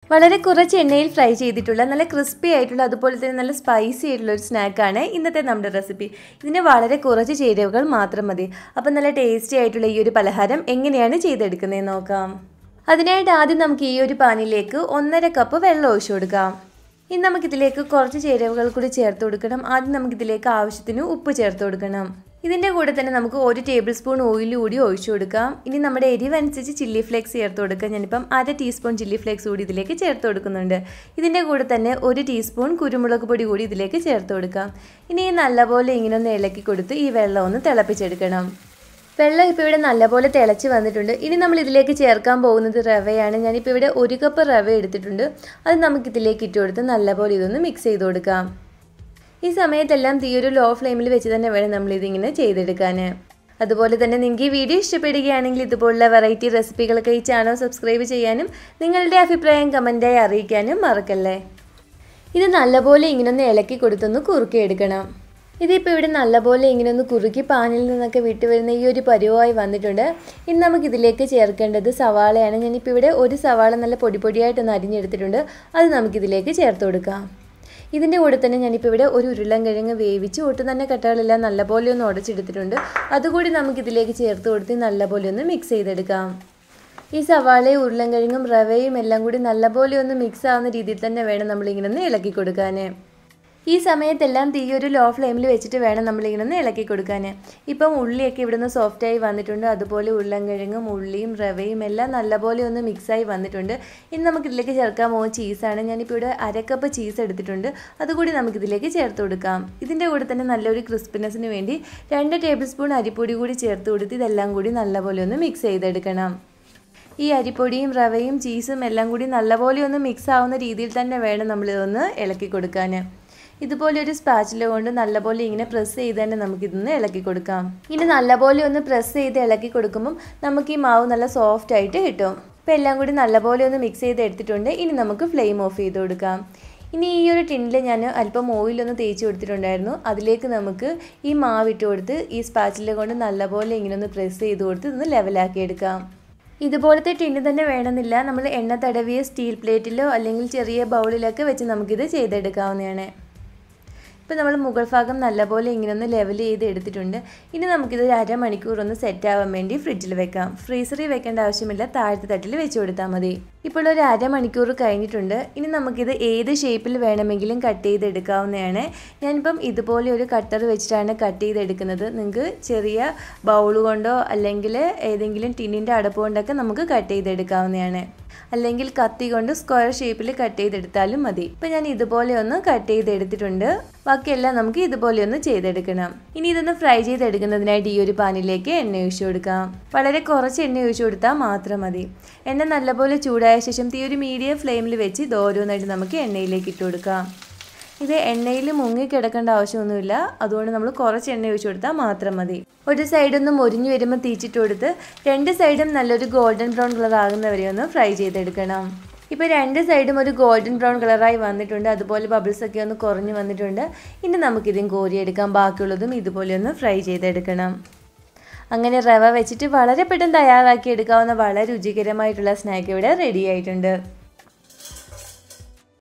വളരെ കുറച്ച് എണ്ണയിൽ ഫ്രൈ ചെയ്തിട്ടുള്ള നല്ല ക്രിസ്പി ആയിട്ടുള്ള അതുപോലെ തന്നെ നല്ല സ്പൈസി ആയിട്ടുള്ള ഒരു സ്നാക്കാണ് ഇന്നത്തെ നമ്മുടെ റെസിപ്പി ഇതിന് വളരെ കുറച്ച് ചേരുവകൾ മാത്രം മതി അപ്പം നല്ല ടേസ്റ്റി ആയിട്ടുള്ള ഈ ഒരു പലഹാരം എങ്ങനെയാണ് ചെയ്തെടുക്കുന്നത് നോക്കാം അതിനായിട്ട് ആദ്യം നമുക്ക് ഈ ഒരു പാനിലേക്ക് ഒന്നര കപ്പ് വെള്ളം ഒഴിച്ചു കൊടുക്കാം ഇനി നമുക്കിതിലേക്ക് കുറച്ച് ചേരുവകൾ കൂടി ചേർത്ത് കൊടുക്കണം ആദ്യം നമുക്കിതിലേക്ക് ആവശ്യത്തിന് ഉപ്പ് ചേർത്ത് കൊടുക്കണം ഇതിൻ്റെ കൂടെ തന്നെ നമുക്ക് ഒരു ടേബിൾ സ്പൂൺ ഓയിൽ കൂടി ഒഴിച്ചു കൊടുക്കാം ഇനി നമ്മുടെ എരിവ് അനുസരിച്ച് ചില്ലി ഫ്ലേക്സ് ചേർത്ത് കൊടുക്കാം ഞാനിപ്പം അര ടീസ്പൂൺ ചില്ലി ഫ്ലേക്സ് കൂടി ഇതിലേക്ക് ചേർത്ത് കൊടുക്കുന്നുണ്ട് ഇതിൻ്റെ കൂടെ തന്നെ ഒരു ടീസ്പൂൺ കുരുമുളക് പൊടി കൂടി ഇതിലേക്ക് ചേർത്ത് കൊടുക്കാം ഇനി നല്ലപോലെ ഇങ്ങനെ ഒന്ന് ഇളക്കി കൊടുത്ത് ഈ വെള്ളം ഒന്ന് തിളപ്പിച്ചെടുക്കണം വെള്ളം ഇപ്പോൾ ഇവിടെ നല്ലപോലെ തിളച്ച് വന്നിട്ടുണ്ട് ഇനി നമ്മൾ ഇതിലേക്ക് ചേർക്കാൻ പോകുന്നത് റവയാണ് ഞാനിപ്പോൾ ഇവിടെ ഒരു കപ്പ് റവ എടുത്തിട്ടുണ്ട് അത് നമുക്കിതിലേക്ക് ഇട്ട് കൊടുത്ത് നല്ലപോലെ ഇതൊന്ന് മിക്സ് ചെയ്ത് കൊടുക്കാം ഈ സമയത്തെല്ലാം തീ ഒരു ലോ ഫ്ലെയിമിൽ വെച്ച് തന്നെ വേണം നമ്മൾ ഇതിങ്ങനെ ചെയ്തെടുക്കാൻ അതുപോലെ തന്നെ നിങ്ങൾക്ക് ഈ വീഡിയോ ഇഷ്ടപ്പെടുകയാണെങ്കിൽ ഇതുപോലുള്ള വെറൈറ്റി റെസിപ്പികളൊക്കെ ഈ ചാനൽ സബ്സ്ക്രൈബ് ചെയ്യാനും നിങ്ങളുടെ അഭിപ്രായം കമൻറ്റായി അറിയിക്കാനും മറക്കല്ലേ ഇത് നല്ലപോലെ ഇങ്ങനൊന്ന് ഇളക്കി കൊടുത്തൊന്ന് കുറുക്കിയെടുക്കണം ഇതിപ്പോൾ ഇവിടെ നല്ലപോലെ ഇങ്ങനെ ഒന്ന് കുറുക്കി പാനിൽ നിന്നൊക്കെ വിട്ടു വരുന്ന ഈ ഒരു പരുവമായി വന്നിട്ടുണ്ട് ഇനി നമുക്കിതിലേക്ക് ചേർക്കേണ്ടത് സവാളയാണ് ഞാനിപ്പോൾ ഇവിടെ ഒരു സവാള നല്ല പൊടി പൊടിയായിട്ടൊന്ന് അരിഞ്ഞെടുത്തിട്ടുണ്ട് അത് നമുക്കിതിലേക്ക് ചേർത്ത് കൊടുക്കാം ഇതിൻ്റെ കൂടെ തന്നെ ഞാനിപ്പോൾ ഇവിടെ ഒരു ഉരുളൻകിഴങ്ങ് വേവിച്ച് ഒട്ടും തന്നെ കട്ടകളെല്ലാം നല്ലപോലെ ഒന്ന് ഉടച്ചെടുത്തിട്ടുണ്ട് അതുകൂടി നമുക്കിതിലേക്ക് ചേർത്ത് കൊടുത്ത് നല്ലപോലെ ഒന്ന് മിക്സ് ചെയ്തെടുക്കാം ഈ സവാളയും ഉരുളൻകിഴങ്ങും റവയും എല്ലാം കൂടി നല്ലപോലെ ഒന്ന് മിക്സ് ആവുന്ന രീതിയിൽ തന്നെ വേണം നമ്മളിങ്ങനെ ഒന്ന് ഇളക്കി കൊടുക്കാൻ ഈ സമയത്തെല്ലാം തീ ഒരു ലോ ഫ്ലെയിമിൽ വെച്ചിട്ട് വേണം നമ്മളിങ്ങനെ ഒന്ന് ഇളക്കി കൊടുക്കാൻ ഇപ്പം ഉള്ളിയൊക്കെ ഇവിടുന്ന് സോഫ്റ്റായി വന്നിട്ടുണ്ട് അതുപോലെ ഉരുളൻകിഴങ്ങും ഉള്ളിയും റവയും എല്ലാം നല്ലപോലെ ഒന്ന് മിക്സായി വന്നിട്ടുണ്ട് ഇനി നമുക്കിതിലേക്ക് ചേർക്കാൻ പോകുന്ന ചീസാണ് ഞാനിപ്പോൾ ഇവിടെ അരക്കപ്പ് ചീസ് എടുത്തിട്ടുണ്ട് അതുകൂടി നമുക്കിതിലേക്ക് ചേർത്ത് കൊടുക്കാം ഇതിൻ്റെ കൂടെ തന്നെ നല്ലൊരു ക്രിസ്പിനെസ്സിന് വേണ്ടി രണ്ട് ടേബിൾ സ്പൂൺ അരിപ്പൊടി കൂടി ചേർത്ത് കൊടുത്ത് ഇതെല്ലാം കൂടി നല്ലപോലെ ഒന്ന് മിക്സ് ചെയ്തെടുക്കണം ഈ അരിപ്പൊടിയും റവയും ചീസും എല്ലാം കൂടി നല്ലപോലെ ഒന്ന് മിക്സ് ആവുന്ന രീതിയിൽ തന്നെ വേണം നമ്മളിതൊന്ന് ഇളക്കി കൊടുക്കാൻ ഇതുപോലെ ഒരു സ്പാച്ചില കൊണ്ട് നല്ലപോലെ ഇങ്ങനെ പ്രസ് ചെയ്ത് തന്നെ നമുക്കിതൊന്ന് ഇളക്കി കൊടുക്കാം ഇനി നല്ലപോലെ ഒന്ന് പ്രസ് ചെയ്ത് ഇളക്കി കൊടുക്കുമ്പം നമുക്ക് ഈ മാവ് നല്ല സോഫ്റ്റ് ആയിട്ട് കിട്ടും അപ്പോൾ എല്ലാം കൂടി നല്ലപോലെ ഒന്ന് മിക്സ് ചെയ്ത് എടുത്തിട്ടുണ്ട് ഇനി നമുക്ക് ഫ്ലെയിം ഓഫ് ചെയ്ത് കൊടുക്കാം ഇനി ഈ ഒരു ടിന്നിൽ ഞാൻ അല്പം ഓയിലൊന്ന് തേച്ച് കൊടുത്തിട്ടുണ്ടായിരുന്നു അതിലേക്ക് നമുക്ക് ഈ മാവ് ഇട്ട് കൊടുത്ത് ഈ സ്പാച്ചില കൊണ്ട് നല്ലപോലെ ഇങ്ങനെ ഒന്ന് പ്രസ് ചെയ്ത് കൊടുത്ത് ഇതൊന്ന് ലെവലാക്കി എടുക്കാം ഇതുപോലത്തെ ടിന്ന് തന്നെ വേണമെന്നില്ല നമ്മൾ എണ്ണ തടവിയ സ്റ്റീൽ പ്ലേറ്റിലോ അല്ലെങ്കിൽ ചെറിയ ബൗളിലൊക്കെ വെച്ച് നമുക്കിത് ചെയ്തെടുക്കാവുന്നതാണ് ഇപ്പോൾ നമ്മൾ മുകൾ ഭാഗം നല്ലപോലെ ഇങ്ങനെ ഒന്ന് ലെവൽ ചെയ്ത് എടുത്തിട്ടുണ്ട് ഇനി നമുക്കിത് ഒരു അരമണിക്കൂർ ഒന്ന് സെറ്റ് ആവാൻ വേണ്ടി ഫ്രിഡ്ജിൽ വെക്കാം ഫ്രീസറിൽ വെക്കേണ്ട ആവശ്യമില്ല താഴത്തെ തട്ടിൽ വെച്ച് കൊടുത്താൽ മതി ഇപ്പോൾ ഒരു അരമണിക്കൂർ കഴിഞ്ഞിട്ടുണ്ട് ഇനി നമുക്കിത് ഏത് ഷേപ്പിൽ വേണമെങ്കിലും കട്ട് ചെയ്തെടുക്കാവുന്നതാണ് ഞാനിപ്പം ഇതുപോലെ ഒരു കട്ടർ വെച്ചിട്ടാണ് കട്ട് ചെയ്തെടുക്കുന്നത് നിങ്ങൾക്ക് ചെറിയ ബൗൾ കൊണ്ടോ അല്ലെങ്കിൽ ഏതെങ്കിലും ടിന്നിൻ്റെ അടപ്പ് കൊണ്ടൊക്കെ നമുക്ക് കട്ട് ചെയ്തെടുക്കാവുന്നതാണ് അല്ലെങ്കിൽ കത്തി കൊണ്ട് സ്ക്വയർ ഷേപ്പിൽ കട്ട് ചെയ്തെടുത്താലും മതി ഇപ്പം ഞാൻ ഇതുപോലെ ഒന്ന് കട്ട് ചെയ്തെടുത്തിട്ടുണ്ട് ബാക്കിയെല്ലാം നമുക്ക് ഇതുപോലെ ഒന്ന് ചെയ്തെടുക്കണം ഇനി ഇതൊന്ന് ഫ്രൈ ചെയ്തെടുക്കുന്നതിനായിട്ട് ഈ ഒരു പാനിലേക്ക് എണ്ണ ഒഴിച്ചു കൊടുക്കാം വളരെ കുറച്ച് എണ്ണ ഒഴിച്ചു കൊടുത്താൽ മാത്രം മതി എണ്ണ നല്ലപോലെ ചൂടായ ശേഷം തീ ഒരു മീഡിയം ഫ്ലെയിമിൽ വെച്ച് ഇത് ഓരോന്നായിട്ട് നമുക്ക് എണ്ണയിലേക്ക് ഇട്ട് കൊടുക്കാം ഇത് എണ്ണയിൽ മുങ്ങി കിടക്കേണ്ട ആവശ്യമൊന്നുമില്ല അതുകൊണ്ട് നമ്മൾ കുറച്ച് എണ്ണ ഒഴിച്ചു കൊടുത്താൽ മാത്രം മതി ഒരു സൈഡൊന്ന് മൊരിഞ്ഞു വരുമ്പോൾ തീച്ചിട്ട് കൊടുത്ത് രണ്ട് സൈഡും നല്ലൊരു ഗോൾഡൻ ബ്രൗൺ കളർ ആകുന്നവരെ ഒന്ന് ഫ്രൈ ചെയ്തെടുക്കണം ഇപ്പോൾ രണ്ട് സൈഡും ഒരു ഗോൾഡൻ ബ്രൗൺ കളറായി വന്നിട്ടുണ്ട് അതുപോലെ ബബിൾസ് ഒക്കെ ഒന്ന് കുറഞ്ഞു വന്നിട്ടുണ്ട് ഇനി നമുക്കിതും കോരിയെടുക്കാം ബാക്കിയുള്ളതും ഇതുപോലെ ഒന്ന് ഫ്രൈ ചെയ്തെടുക്കണം അങ്ങനെ റവ വെച്ചിട്ട് വളരെ പെട്ടെന്ന് തയ്യാറാക്കി എടുക്കാവുന്ന വളരെ രുചികരമായിട്ടുള്ള സ്നാക്ക് ഇവിടെ റെഡി ആയിട്ടുണ്ട്